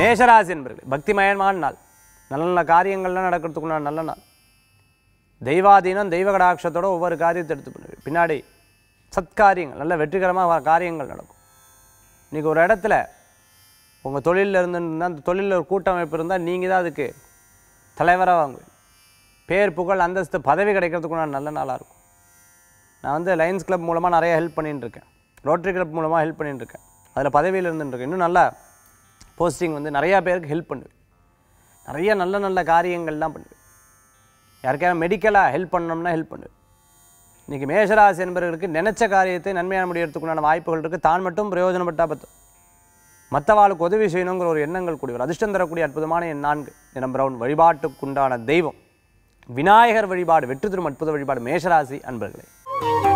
மேஷராசி என்பர்களே பக்திமயமான நாள் நல்ல நல்ல காரியங்கள்லாம் நடக்கிறதுக்குள்ள நல்ல நாள் தெய்வாதீனம் தெய்வ கடாட்சத்தோட ஒவ்வொரு காரியத்தை எடுத்து பண்ணுவேன் பின்னாடி சத்காரியங்கள் நல்ல வெற்றிகரமாக காரியங்கள் நடக்கும் இன்றைக்கி ஒரு இடத்துல உங்கள் தொழிலில் இருந்துன்னா அந்த தொழிலில் ஒரு கூட்டமைப்பு இருந்தால் நீங்கள் தான் அதுக்கு தலைவராக வாங்குவீங்க பேர் புகழ் அந்தஸ்து பதவி கிடைக்கிறதுக்குள்ள நல்ல நாளாக இருக்கும் நான் வந்து லைன்ஸ் கிளப் மூலமாக நிறைய ஹெல்ப் பண்ணிட்டு இருக்கேன் ரோட்டரி கிளப் மூலமாக ஹெல்ப் பண்ணிட்டு இருக்கேன் அதில் பதவியில் இருந்துட்டு இருக்கேன் இன்னும் நல்லா போஸ்டிங் வந்து நிறையா பேருக்கு ஹெல்ப் பண்ணுவேன் நிறைய நல்ல நல்ல காரியங்கள்லாம் பண்ணுவேன் யாருக்காவது மெடிக்கலாக ஹெல்ப் பண்ணோம்னா ஹெல்ப் பண்ணுவேன் இன்றைக்கி மேஷராசி என்பவர்களுக்கு நினைச்ச காரியத்தை நன்மையான முடியறதுக்குண்டான வாய்ப்புகள் இருக்குது தான் மட்டும் பிரயோஜனப்பட்டா பத்தும் மற்றவாளுக்கு உதவி செய்யணுங்கிற ஒரு எண்ணங்கள் கூடிய ஒரு அதிர்ஷ்டம் தரக்கூடிய அற்புதமான எண் நான்கு நிறம் பிரவுன் வழிபாட்டுக்குண்டான தெய்வம் விநாயகர் வழிபாடு வெற்றி தரும் அற்புத வழிபாடு மேஷராசி அன்பர்களே